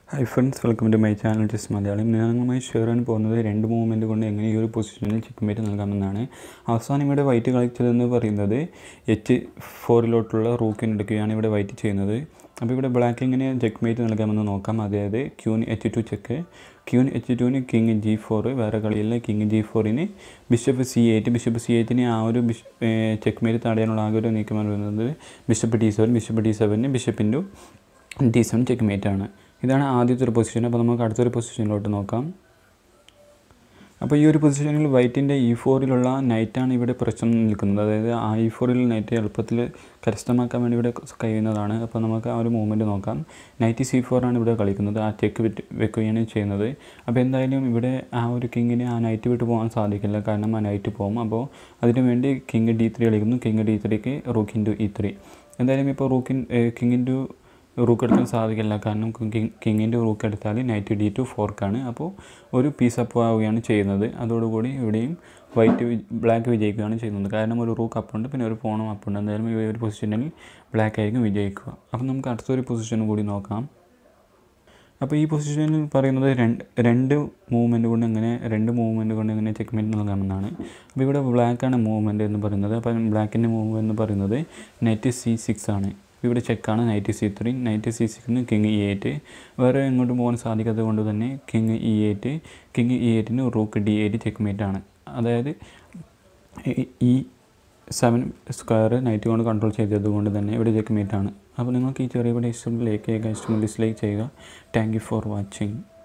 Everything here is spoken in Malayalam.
hi friends welcome to my channel just Malayalam ഞാൻ നിങ്ങളുമായി ഷെയർ ചെയ്യാൻ പോകുന്നത് രണ്ട് മൂവ്മെൻറ്റ് കൊണ്ട് എങ്ങനെ ഈ ഒരു പൊസിഷനിൽ ചെക്ക്മേറ്റ് നൽകാമെന്നാണ് അവസാനം ഇവിടെ വൈറ്റ് കളിച്ചതെന്ന് പറയുന്നത് എച്ച് ഫോറിലോട്ടുള്ള റൂക്കിന് എടുക്കുകയാണ് ഇവിടെ വൈറ്റ് ചെയ്യുന്നത് അപ്പോൾ ഇവിടെ ബ്ലാക്ക് എങ്ങനെ ചെക്ക്മേറ്റ് നൽകാമെന്ന് നോക്കാം അതായത് queen H two check queen H ടുവിന് കിങ് ജി ഫോർ വേറെ കളിയിൽ കിങ് ജി ഫോറിന് bishop C eight bishop C എയ്റ്റിന് ആ ഒരു ബിഷ് ചെക്ക്മേറ്റ് തടയാനുള്ള ആകെ ഒരു നീക്കം എന്ന് പറയുന്നത് bishop D seven bishop D സെവന് bishop into D seven checkmate ആണ് ഇതാണ് ആദ്യത്തെ ഒരു പൊസിഷൻ അപ്പോൾ നമുക്ക് അടുത്തൊരു പൊസിഷനിലോട്ട് നോക്കാം അപ്പോൾ ഈ ഒരു പൊസിഷനിൽ വൈറ്റിൻ്റെ ഇ ഫോറിലുള്ള നൈറ്റാണ് ഇവിടെ പ്രശ്നം നിൽക്കുന്നത് അതായത് ആ ഇ ഫോറിൽ നൈറ്റ് എളുപ്പത്തിൽ കരസ്ഥമാക്കാൻ വേണ്ടി ഇവിടെ കഴിയുന്നതാണ് അപ്പോൾ നമുക്ക് ആ ഒരു മൂവ്മെൻറ്റ് നോക്കാം നൈറ്റ് സി ഫോറാണ് ഇവിടെ കളിക്കുന്നത് ആ ചെക്ക് വിട്ട് വെക്കുകയാണ് ചെയ്യുന്നത് അപ്പോൾ എന്തായാലും ഇവിടെ ആ ഒരു കിങ്ങിന് ആ നൈറ്റ് വിട്ട് പോകാൻ സാധിക്കില്ല കാരണം ആ നൈറ്റ് പോകും അപ്പോൾ അതിനു വേണ്ടി കിങ് ഡി ത്രീ കളിക്കുന്നു കിങ് ഡി ത്രീക്ക് റൂക്ക് ഇൻറ്റു ഇ ത്രീ എന്തായാലും ഇപ്പോൾ റൂക്കിൻ കിങ് ഇൻറ്റു റൂക്ക് എടുക്കാൻ സാധിക്കില്ല കാരണം കിങ് കിങ്ങിൻ്റെ റൂക്ക് എടുത്താൽ നൈറ്റ് ഡി ടു ഫോർക്കാണ് അപ്പോൾ ഒരു പീസ് അപ്പ് ആവുകയാണ് ചെയ്യുന്നത് അതോടുകൂടി ഇവിടെയും വൈറ്റ് ബ്ലാക്ക് വിജയിക്കുകയാണ് ചെയ്യുന്നത് കാരണം ഒരു റൂക്ക് അപ്പുണ്ട് പിന്നെ ഒരു ഫോണും അപ്പുണ്ട് എന്തായാലും ഈ ഒരു പൊസിഷനിൽ ബ്ലാക്ക് ആയിരിക്കും വിജയിക്കുക അപ്പോൾ നമുക്ക് അടുത്തൊരു പൊസിഷൻ കൂടി നോക്കാം അപ്പോൾ ഈ പൊസിഷനിൽ പറയുന്നത് രണ്ട് രണ്ട് മൂവ്മെൻറ്റ് കൊണ്ട് എങ്ങനെ രണ്ട് മൂവ്മെൻറ്റ് കൊണ്ട് എങ്ങനെ ചെക്ക്മെൻറ്റ് നൽകാമെന്നാണ് അപ്പോൾ ഇവിടെ ബ്ലാക്കാണ് മൂവ്മെൻറ്റ് എന്ന് പറയുന്നത് അപ്പം ബ്ലാക്കിൻ്റെ മൂവ്മെൻറ്റ് എന്ന് പറയുന്നത് നെറ്റ് സി സിക്സ് ആണ് ഇവിടെ ചെക്കാണ് knight C three knight C സിക്സിന് കിങ് ഇ എയ്റ്റ് വേറെ എങ്ങോട്ടും പോകാൻ സാധിക്കാത്തത് കൊണ്ട് തന്നെ king E eight king E എയ്റ്റിന് റൂക്ക് ഡി എയ്റ്റ് ചെക്ക്മേറ്റ് ആണ് അതായത് ഈ സെവൻ സ്ക്വയർ നൈറ്റ് കൊണ്ട് കൺട്രോൾ ചെയ്തത് കൊണ്ട് തന്നെ ഇവിടെ ചെക്ക്മേറ്റ് ആണ് അപ്പോൾ നിങ്ങൾക്ക് ഈ ചെറിയ വീഡിയോ ഇഷ്ടം ലൈക്ക് ചെയ്യുക ഇഷ്ടം ഡിസ്ലൈക്ക് ചെയ്യുക താങ്ക് യു ഫോർ വാച്ചിങ്